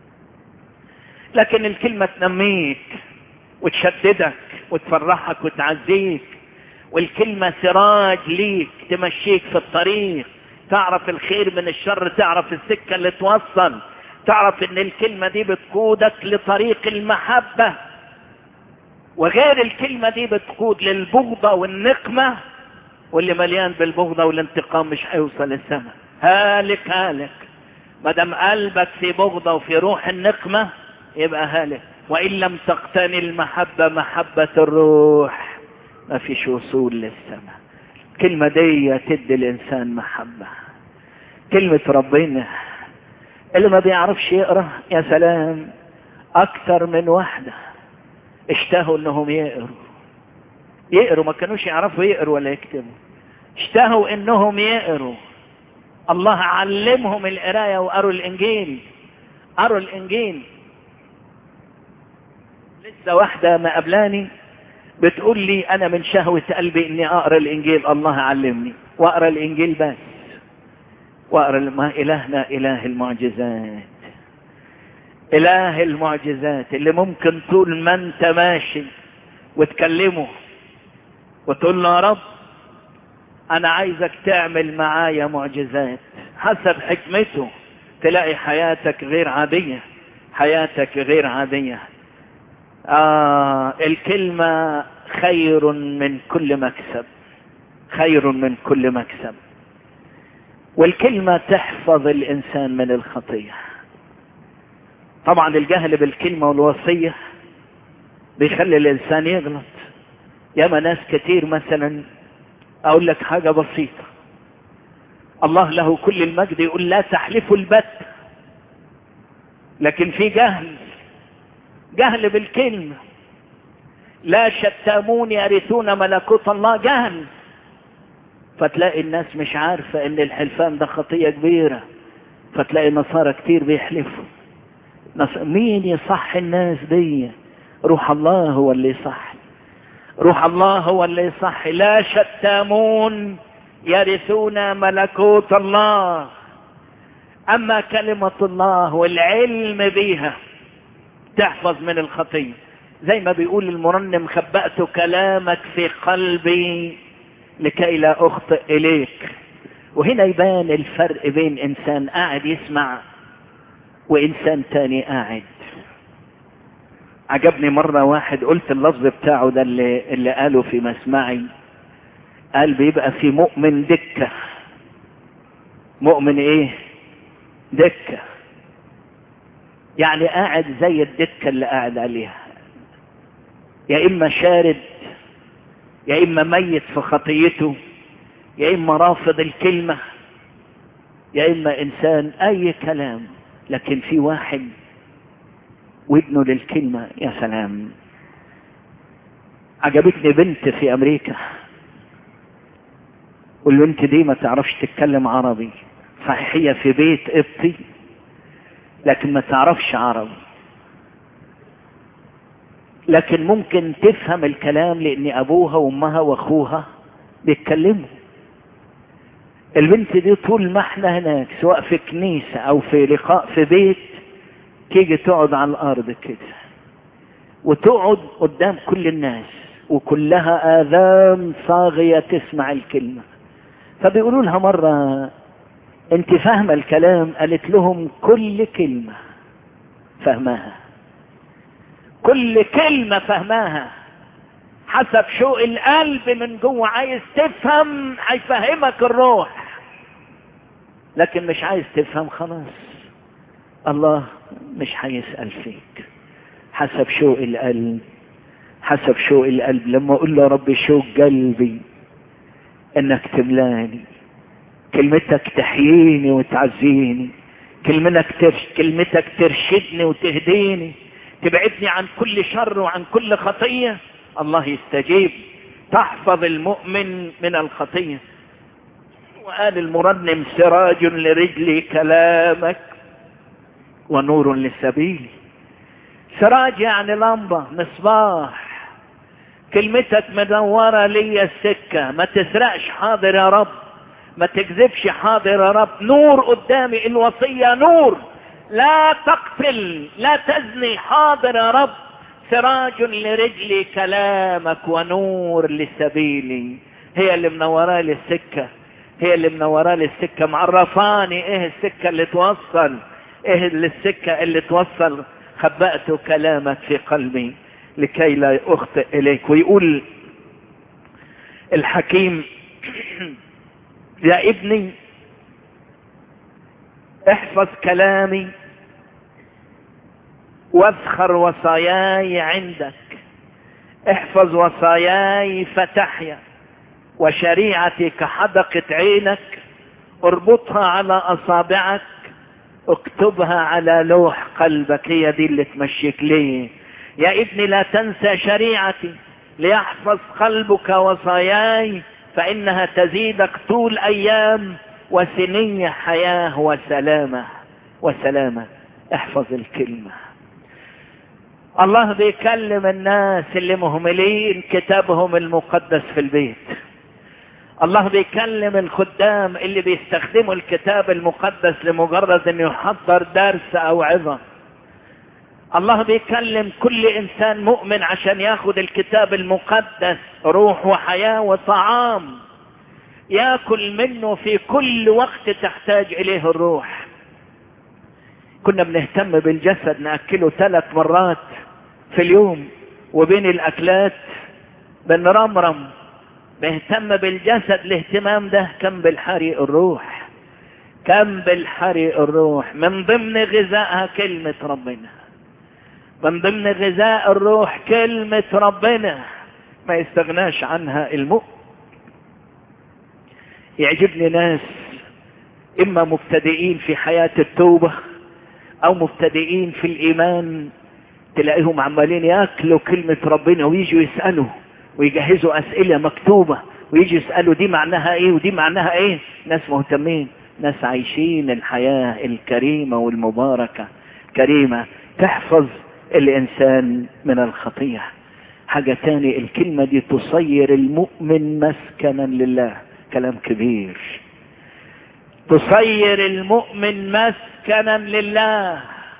لكن الكلمة تنميك وتشددك وتفرحك وتعزيك والكلمة سراج ليك تمشيك في الطريق تعرف الخير من الشر تعرف السكة اللي توصل تعرف ان الكلمة دي بتقودك لطريق المحبة وغير الكلمة دي بتقود للبغضة والنقمة واللي مليان بالبغضة والانتقام مش هيوصل السماء هالك هالك ما دام قلبك في بغضة وفي روح النقمة يبقى هالك وإن لم تقتني المحبة محبة الروح ما فيش وصول للسماء الكلمة دي تدي الإنسان محبة كلمة ربنا اللي ما بيعرفش يقرأ يا سلام أكثر من واحدة اشتهوا انهم يقروا يقروا ما كانوش يعرفوا يقروا ولا يكتبوا اشتهوا انهم يقروا الله علمهم القرايه وقروا الانجيل قروا الانجيل لسه واحده ما قبلاني بتقول لي انا من شهوه قلبي اني اقرا الانجيل الله علمني واقرا الانجيل بس واقرا ما الهنا اله المعجزات اله المعجزات اللي ممكن طول ما انت ماشي وتكلمه وتقول له يا رب انا عايزك تعمل معايا معجزات حسب حكمته تلاقي حياتك غير عادية حياتك غير عادية آه الكلمة خير من كل مكسب خير من كل مكسب والكلمة تحفظ الإنسان من الخطية طبعا الجهل بالكلمة والوصية بيخلي الإنسان يغلط ياما ناس كتير مثلا أقول لك حاجة بسيطة الله له كل المجد يقول لا تحلفوا البت لكن في جهل جهل بالكلمة لا شتامون يرثون ملكوت الله جهل فتلاقي الناس مش عارفة ان الحلفان ده خطية كبيرة فتلاقي نصارى كتير بيحلفوا نص... مين يصح الناس دي روح الله هو اللي يصح روح الله هو اللي يصح لا شتامون يرثون ملكوت الله اما كلمة الله والعلم بيها تحفظ من الخطية زي ما بيقول المرنم خبأت كلامك في قلبي لكي لا اخطئ اليك وهنا يبان الفرق بين انسان قاعد يسمع وانسان تاني قاعد عجبني مرة واحد قلت اللفظ بتاعه ده اللي, اللي قاله في مسمعي قال بيبقى في مؤمن دكة مؤمن ايه دكة يعني قاعد زي الدكة اللي قاعد عليها يا اما شارد يا اما ميت في خطيته يا اما رافض الكلمة يا اما انسان اي كلام لكن في واحد ودنه للكلمة يا سلام عجبتني بنت في امريكا والبنت دي ما تعرفش تتكلم عربي صحيح هي في بيت قبطي لكن ما تعرفش عربي لكن ممكن تفهم الكلام لان ابوها وامها واخوها بيتكلموا البنت دي طول ما احنا هناك سواء في كنيسة او في لقاء في بيت تيجي تقعد على الارض كده وتقعد قدام كل الناس وكلها اذان صاغية تسمع الكلمة فبيقولوا لها مرة انت فاهمة الكلام قالت لهم كل كلمة فهماها كل كلمة فهماها حسب شوق القلب من جوه عايز تفهم هيفهمك الروح لكن مش عايز تفهم خلاص الله مش هيسأل فيك حسب شوق القلب حسب شوق القلب لما اقول له رب شوق قلبي انك تملاني كلمتك تحييني وتعزيني كلمتك ترش كلمتك ترشدني وتهديني تبعدني عن كل شر وعن كل خطية الله يستجيب تحفظ المؤمن من الخطية وقال المرنم سراج لرجلي كلامك ونور لسبيلي سراج يعني لمبة مصباح كلمتك منورة لي السكة ما تسرقش حاضر يا رب ما تكذبش حاضر يا رب نور قدامي الوصية نور لا تقتل لا تزني حاضر يا رب سراج لرجلي كلامك ونور لسبيلي هي اللي منورة لي السكة هي اللي منورة لي السكة معرفاني ايه السكة اللي توصل ايه اللي السكة اللي توصل خبأت كلامك في قلبي لكي لا اخطئ اليك ويقول الحكيم يا ابني احفظ كلامي واذخر وصاياي عندك احفظ وصاياي فتحيا وشريعتي كحدقة عينك اربطها على اصابعك اكتبها على لوح قلبك هي دي اللي تمشيك ليه يا ابني لا تنسى شريعتي ليحفظ قلبك وصاياي فانها تزيدك طول ايام وسنية حياة وسلامة وسلامة احفظ الكلمة الله بيكلم الناس اللي مهملين كتابهم المقدس في البيت الله بيكلم الخدام اللي بيستخدموا الكتاب المقدس لمجرد انه يحضر درس او عظة الله بيكلم كل انسان مؤمن عشان ياخد الكتاب المقدس روح وحياة وطعام ياكل منه في كل وقت تحتاج اليه الروح كنا بنهتم بالجسد ناكله ثلاث مرات في اليوم وبين الاكلات بنرمرم بنهتم بالجسد الاهتمام ده كان بالحري الروح كم بالحري الروح من ضمن غذائها كلمة ربنا من ضمن غذاء الروح كلمة ربنا ما يستغناش عنها المؤمن يعجبني ناس اما مبتدئين في حياة التوبة او مبتدئين في الايمان تلاقيهم عمالين ياكلوا كلمة ربنا ويجوا يسألوا ويجهزوا اسئلة مكتوبة ويجوا يسألوا دي معناها ايه ودي معناها ايه ناس مهتمين ناس عايشين الحياة الكريمة والمباركة كريمة تحفظ الانسان من الخطية حاجة تاني الكلمة دي تصير المؤمن مسكنا لله كلام كبير تصير المؤمن مسكنا لله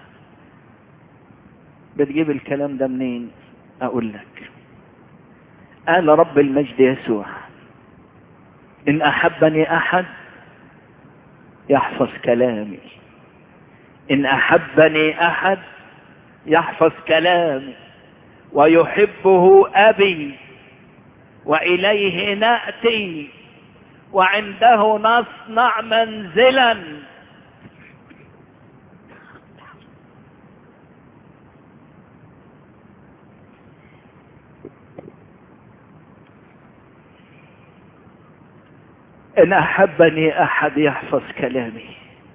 بتجيب الكلام ده منين اقول لك قال رب المجد يسوع ان احبني احد يحفظ كلامي ان احبني احد يحفظ كلامي ويحبه ابي واليه ناتي وعنده نصنع منزلا ان احبني احد يحفظ كلامي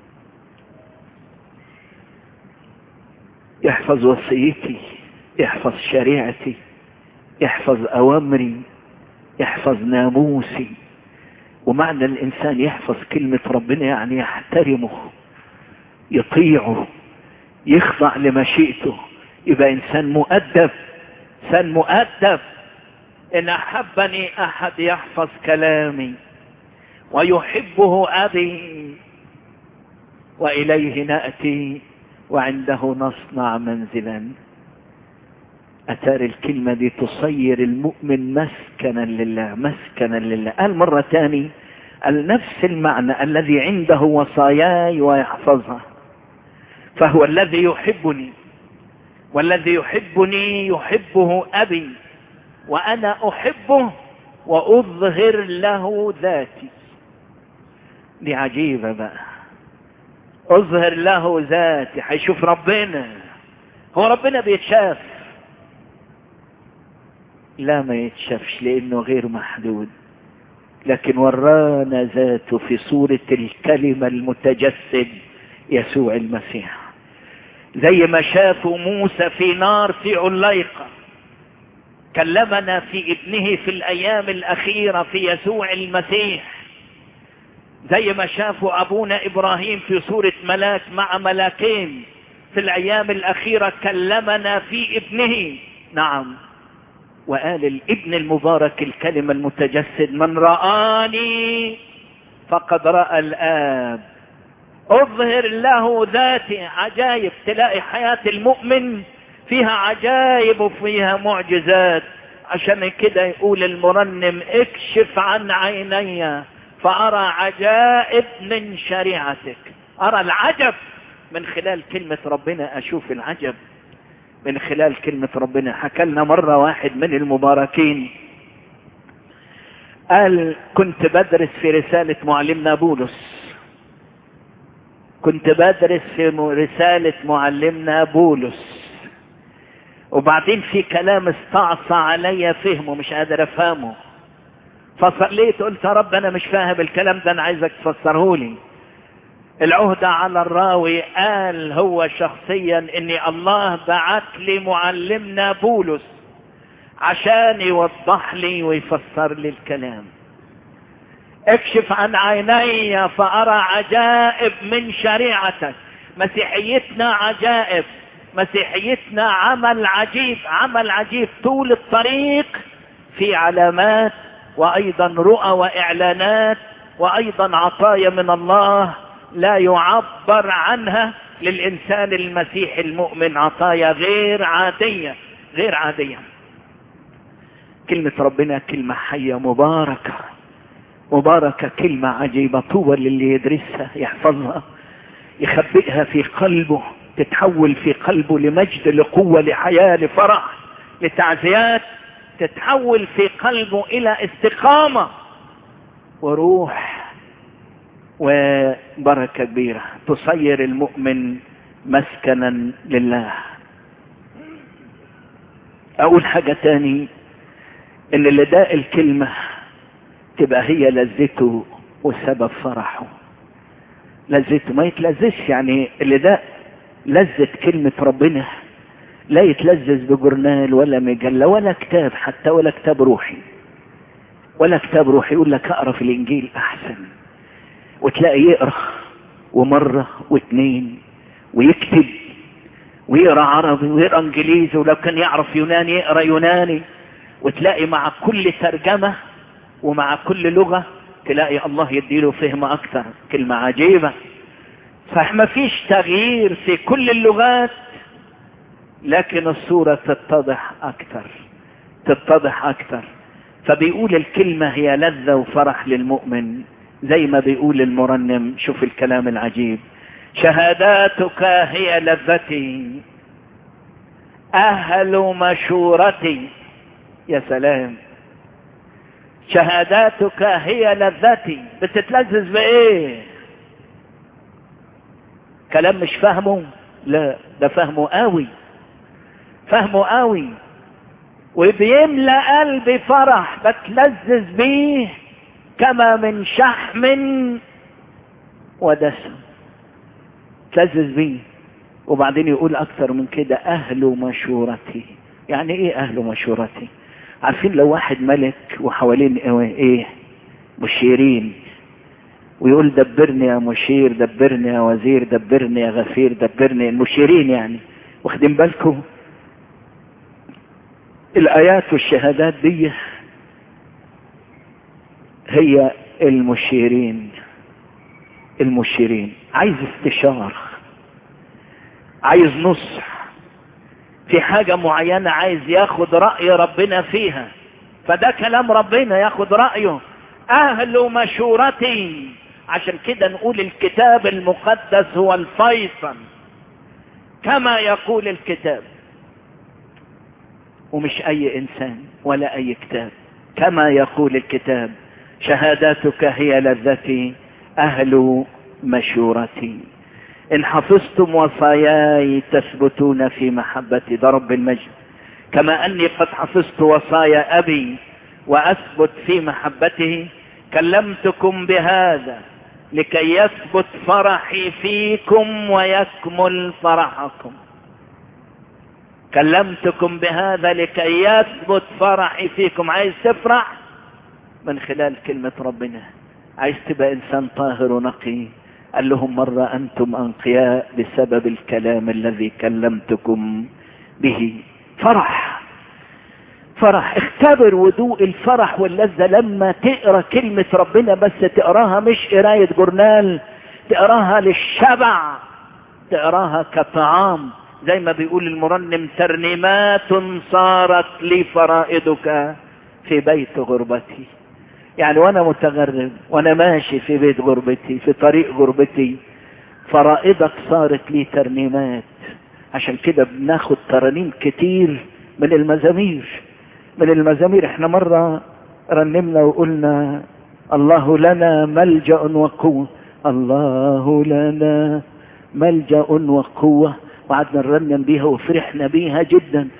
يحفظ وصيتي يحفظ شريعتي يحفظ اوامري يحفظ ناموسي ومعنى الانسان يحفظ كلمة ربنا يعني يحترمه يطيعه يخضع لمشيئته يبقى انسان مؤدب انسان مؤدب ان احبني احد يحفظ كلامي ويحبه ابي واليه ناتي وعنده نصنع منزلا أتار الكلمة دي تصير المؤمن مسكنا لله مسكنا لله قال مرة تاني قال نفس المعنى الذي عنده وصاياي ويحفظها فهو الذي يحبني والذي يحبني يحبه أبي وأنا أحبه وأظهر له ذاتي دي عجيبة بقى أظهر له ذاتي هيشوف ربنا هو ربنا بيتشاف لا ما يتشافش لانه غير محدود لكن ورانا ذاته في صورة الكلمة المتجسد يسوع المسيح زي ما شافوا موسى في نار في عليقة كلمنا في ابنه في الايام الاخيرة في يسوع المسيح زي ما شافوا ابونا ابراهيم في صورة ملاك مع ملاكين في الايام الاخيرة كلمنا في ابنه نعم وقال الابن المبارك الكلمة المتجسد من رآني فقد رأى الآب أظهر له ذاتي عجائب تلاقي حياة المؤمن فيها عجائب وفيها معجزات عشان كده يقول المرنم اكشف عن عيني فأرى عجائب من شريعتك أرى العجب من خلال كلمة ربنا أشوف العجب من خلال كلمة ربنا حكى لنا مرة واحد من المباركين قال كنت بدرس في رسالة معلمنا بولس كنت بدرس في رسالة معلمنا بولس وبعدين في كلام استعصى عليا فهمه مش قادر افهمه فصليت قلت يا رب انا مش فاهم الكلام ده انا عايزك تفسره لي العهدة على الراوي قال هو شخصيا اني الله بعت لي معلمنا بولس عشان يوضح لي ويفسر لي الكلام اكشف عن عيني فارى عجائب من شريعتك مسيحيتنا عجائب مسيحيتنا عمل عجيب عمل عجيب طول الطريق في علامات وايضا رؤى واعلانات وايضا عطايا من الله لا يعبر عنها للإنسان المسيحي المؤمن عطايا غير عادية غير عادية كلمة ربنا كلمة حية مباركة مباركة كلمة عجيبة طوبى للي يدرسها يحفظها يخبئها في قلبه تتحول في قلبه لمجد لقوة لحياة لفرح لتعزيات تتحول في قلبه إلى استقامة وروح وبركة كبيرة تصير المؤمن مسكنا لله اقول حاجة تاني ان اللي داء الكلمة تبقى هي لذته وسبب فرحه لذته ما يتلذذش يعني اللي ده لذة كلمة ربنا لا يتلذذ بجورنال ولا مجلة ولا كتاب حتى ولا كتاب روحي ولا كتاب روحي يقول لك اقرا في الانجيل احسن وتلاقي يقرا ومرة واثنين ويكتب ويقرا عربي ويقرا انجليزي ولو كان يعرف يوناني يقرا يوناني وتلاقي مع كل ترجمة ومع كل لغة تلاقي الله يديله فهم اكتر كلمة عجيبة صح ما فيش تغيير في كل اللغات لكن الصورة تتضح اكتر تتضح اكتر فبيقول الكلمة هي لذة وفرح للمؤمن زي ما بيقول المرنم شوف الكلام العجيب شهاداتك هي لذتي اهل مشورتي يا سلام شهاداتك هي لذتي بتتلذذ بايه كلام مش فاهمه لا ده فاهمه قوي فاهمه قوي وبيملى قلبي فرح بتلذذ بيه كما من شحم ودسم تلذذ بيه وبعدين يقول اكتر من كده اهل مشورتي يعني ايه اهل مشورتي عارفين لو واحد ملك وحوالين ايه مشيرين ويقول دبرني يا مشير دبرني يا وزير دبرني يا غفير دبرني المشيرين يعني واخدين بالكم الايات والشهادات دي هي المشيرين المشيرين عايز استشار عايز نصح في حاجة معينة عايز ياخد رأي ربنا فيها فده كلام ربنا ياخد رأيه أهل مشورتي عشان كده نقول الكتاب المقدس هو الفيصل كما يقول الكتاب ومش أي إنسان ولا أي كتاب كما يقول الكتاب شهاداتك هي لذتي أهل مشورتي إن حفظتم وصاياي تثبتون في محبتي ده رب المجد كما أني قد حفظت وصايا أبي وأثبت في محبته كلمتكم بهذا لكي يثبت فرحي فيكم ويكمل فرحكم كلمتكم بهذا لكي يثبت فرحي فيكم عايز تفرح من خلال كلمة ربنا عايز تبقى إنسان طاهر ونقي قال لهم مرة أنتم أنقياء بسبب الكلام الذي كلمتكم به فرح فرح اختبر وضوء الفرح واللذة لما تقرا كلمة ربنا بس تقراها مش قراية جورنال تقراها للشبع تقراها كطعام زي ما بيقول المرنم ترنيمات صارت لي فرائضك في بيت غربتي يعني وانا متغرب وانا ماشي في بيت غربتي في طريق غربتي فرائضك صارت لي ترنيمات عشان كده بناخد ترانيم كتير من المزامير من المزامير احنا مرة رنمنا وقلنا الله لنا ملجأ وقوة الله لنا ملجأ وقوة وقعدنا نرنم بيها وفرحنا بيها جدا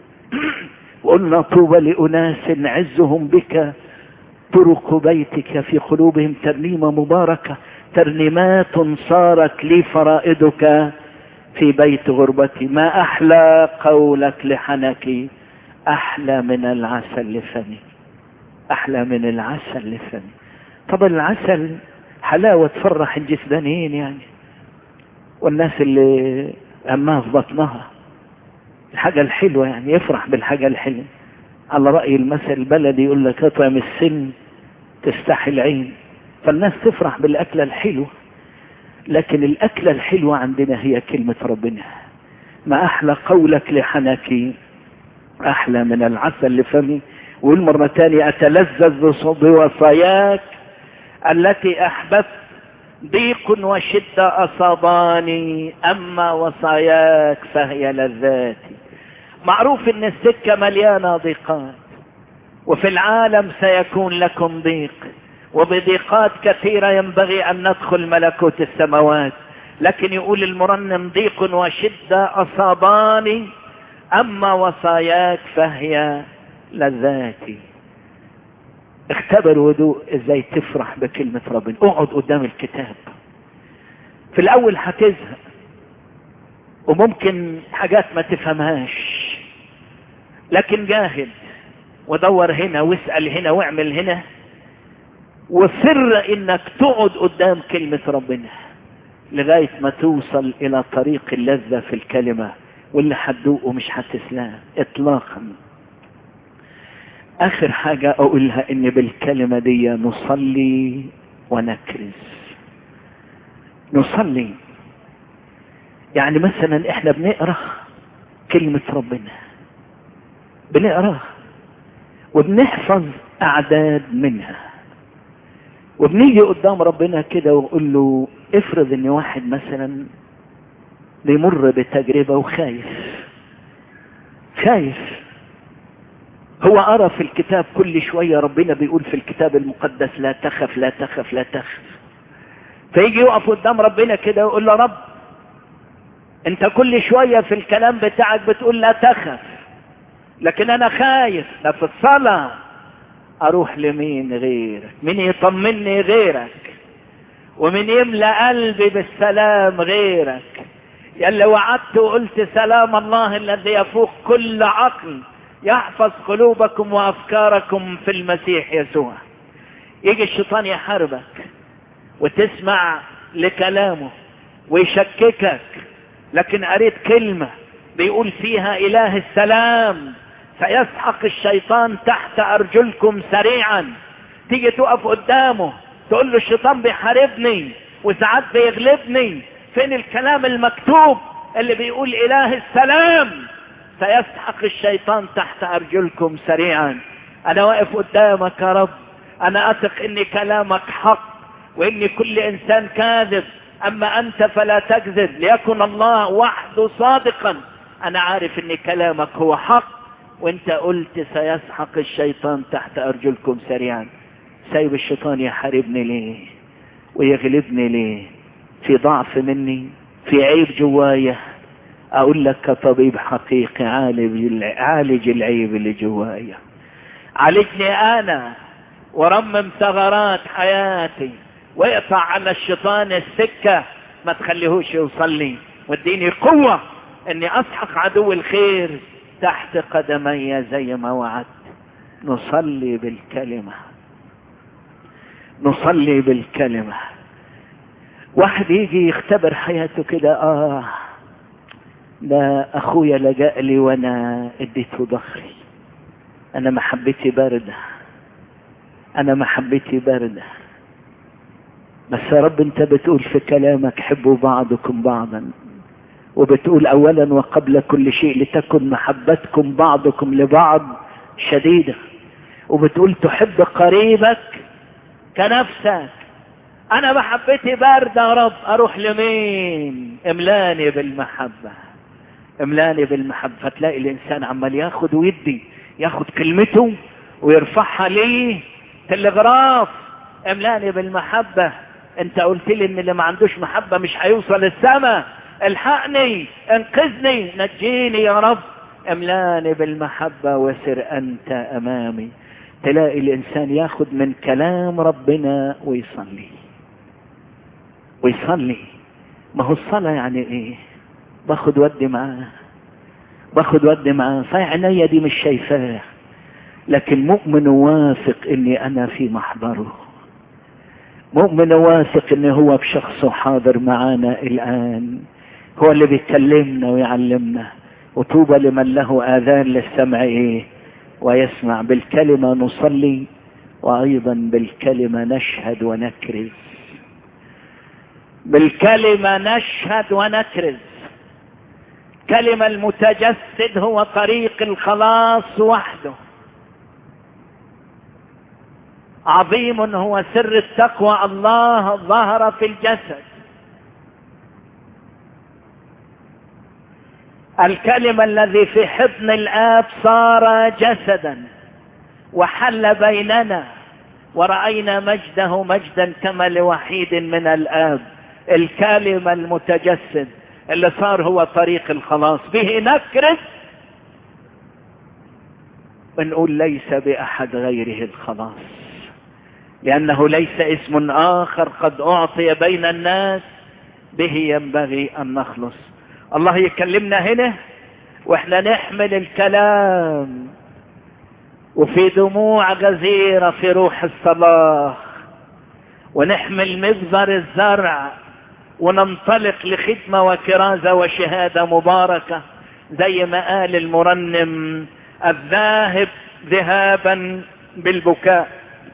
وقلنا طوبى لأناس عزهم بك طرق بيتك في قلوبهم ترنيمة مباركة ترنيمات صارت لي فرائدك في بيت غربتي ما أحلى قولك لحنكي أحلى من العسل لفمي أحلى من العسل لفمي طبعا العسل حلاوة تفرح الجسدانيين يعني والناس اللي أمها في بطنها الحاجة الحلوة يعني يفرح بالحاجة الحلوة على رأي المثل البلدي يقول لك اطعم السن تستحي العين فالناس تفرح بالأكلة الحلوة لكن الأكلة الحلوة عندنا هي كلمة ربنا ما أحلى قولك لحنكي أحلى من العسل لفمي ويقول مرة تانية أتلذذ بوصاياك التي أحببت ضيق وشدة أصاباني أما وصاياك فهي لذاتي معروف ان السكة مليانة ضيقات وفي العالم سيكون لكم ضيق وبضيقات كثيرة ينبغي أن ندخل ملكوت السماوات لكن يقول المرنم ضيق وشدة أصاباني أما وصاياك فهي لذاتي اختبر هدوء ازاي تفرح بكلمة ربنا اقعد قدام الكتاب في الاول هتزهق وممكن حاجات ما تفهمهاش لكن جاهد ودور هنا واسأل هنا واعمل هنا وسر انك تقعد قدام كلمة ربنا لغاية ما توصل الى طريق اللذة في الكلمة واللي هتدوقه مش هتسلاه اطلاقا اخر حاجة اقولها ان بالكلمة دي نصلي ونكرز نصلي يعني مثلا احنا بنقرا كلمة ربنا بنقراها وبنحفظ اعداد منها وبنيجي قدام ربنا كده ونقول له افرض ان واحد مثلا بيمر بتجربة وخايف خايف هو قرا في الكتاب كل شوية ربنا بيقول في الكتاب المقدس لا تخف لا تخف لا تخف فيجي يقف قدام ربنا كده ويقول له رب انت كل شوية في الكلام بتاعك بتقول لا تخف لكن انا خايف ده في الصلاة اروح لمين غيرك مين يطمني غيرك ومن يملأ قلبي بالسلام غيرك يلي وعدت وقلت سلام الله الذي يفوق كل عقل يحفظ قلوبكم وافكاركم في المسيح يسوع يجي الشيطان يحاربك وتسمع لكلامه ويشككك لكن قريت كلمة بيقول فيها اله السلام سيسحق الشيطان تحت ارجلكم سريعا تيجي تقف قدامه تقول له الشيطان بيحاربني وساعات بيغلبني فين الكلام المكتوب اللي بيقول اله السلام سيسحق الشيطان تحت ارجلكم سريعا انا واقف قدامك يا رب انا اثق ان كلامك حق وان كل انسان كاذب اما انت فلا تكذب ليكن الله وحده صادقا انا عارف ان كلامك هو حق وانت قلت سيسحق الشيطان تحت ارجلكم سريعا سايب الشيطان يحاربني ليه ويغلبني ليه في ضعف مني في عيب جوايا اقول لك كطبيب حقيقي عالج عالج العيب اللي جوايا عالجني انا ورمم ثغرات حياتي واقطع على الشيطان السكة ما تخليهوش يوصل لي واديني قوة اني اسحق عدو الخير تحت قدمي زي ما وعدت نصلي بالكلمة نصلي بالكلمة واحد يجي يختبر حياته كده اه ده اخويا لجأ لي وانا اديته ظهري انا محبتي باردة انا محبتي باردة بس يا رب انت بتقول في كلامك حبوا بعضكم بعضا وبتقول اولا وقبل كل شيء لتكن محبتكم بعضكم لبعض شديدة وبتقول تحب قريبك كنفسك انا محبتي باردة يا رب اروح لمين املاني بالمحبة املاني بالمحبة فتلاقي الانسان عمال ياخد ويدي ياخد كلمته ويرفعها ليه تلغراف املاني بالمحبة انت قلت لي ان اللي ما عندوش محبة مش هيوصل السماء الحقني انقذني نجيني يا رب املاني بالمحبة وسر انت امامي تلاقي الانسان ياخد من كلام ربنا ويصلي ويصلي ما هو الصلاة يعني ايه باخد ودي معاه باخد ودي معاه صحيح عينيا دي مش شايفاه لكن مؤمن واثق اني انا في محضره مؤمن واثق ان هو بشخصه حاضر معانا الان هو اللي بيكلمنا ويعلمنا وطوبى لمن له اذان للسمع ايه ويسمع بالكلمة نصلي وايضا بالكلمة نشهد ونكرز بالكلمة نشهد ونكرز كلمة المتجسد هو طريق الخلاص وحده عظيم هو سر التقوى الله ظهر في الجسد الكلمة الذي في حضن الآب صار جسدا وحل بيننا ورأينا مجده مجدا كما لوحيد من الآب الكلمة المتجسد اللي صار هو طريق الخلاص به نكرز ونقول ليس بأحد غيره الخلاص لأنه ليس اسم آخر قد أعطي بين الناس به ينبغي أن نخلص الله يكلمنا هنا واحنا نحمل الكلام وفي دموع غزيرة في روح الصلاة ونحمل مبذر الزرع وننطلق لخدمة وكرازة وشهادة مباركة زي ما قال المرنم الذاهب ذهابا بالبكاء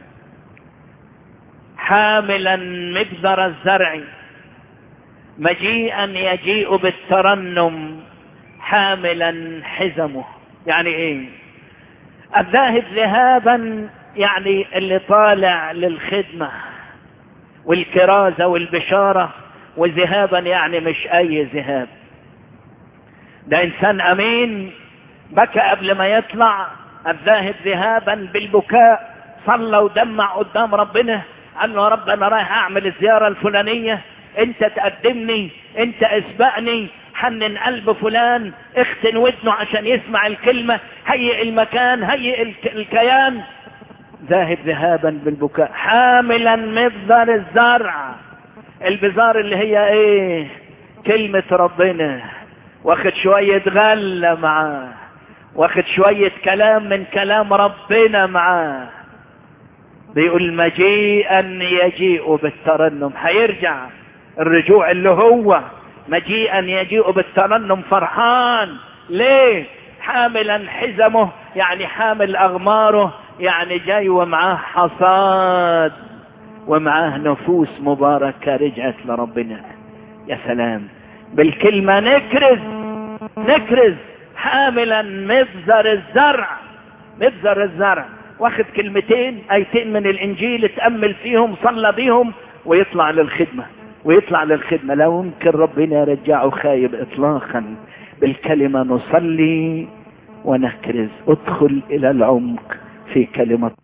حاملا مبذر الزرع مجيئا يجيء بالترنم حاملا حزمه يعني ايه الذاهب ذهابا يعني اللي طالع للخدمة والكرازة والبشارة وذهابا يعني مش اي ذهاب ده انسان امين بكى قبل ما يطلع الذاهب ذهابا بالبكاء صلى ودمع قدام ربنا قال له يا رب انا رايح اعمل الزيارة الفلانية انت تقدمني انت اسبقني حنن قلب فلان اختن ودنه عشان يسمع الكلمة هيئ المكان هيئ الكيان ذاهب ذهابا بالبكاء حاملا مبذر الزرع البزار اللي هي ايه كلمة ربنا واخد شوية غلة معاه واخد شوية كلام من كلام ربنا معاه بيقول مجيئا يجيء بالترنم هيرجع الرجوع اللي هو مجيئا يجيء بالترنم فرحان ليه حاملا حزمه يعني حامل اغماره يعني جاي ومعاه حصاد ومعاه نفوس مباركة رجعت لربنا يا سلام بالكلمة نكرز نكرز حاملا مبذر الزرع مبذر الزرع واخد كلمتين ايتين من الانجيل اتأمل فيهم صلى بيهم ويطلع للخدمة ويطلع للخدمة لا يمكن ربنا يرجعه خايب اطلاقا بالكلمة نصلي ونكرز ادخل الى العمق في كلمة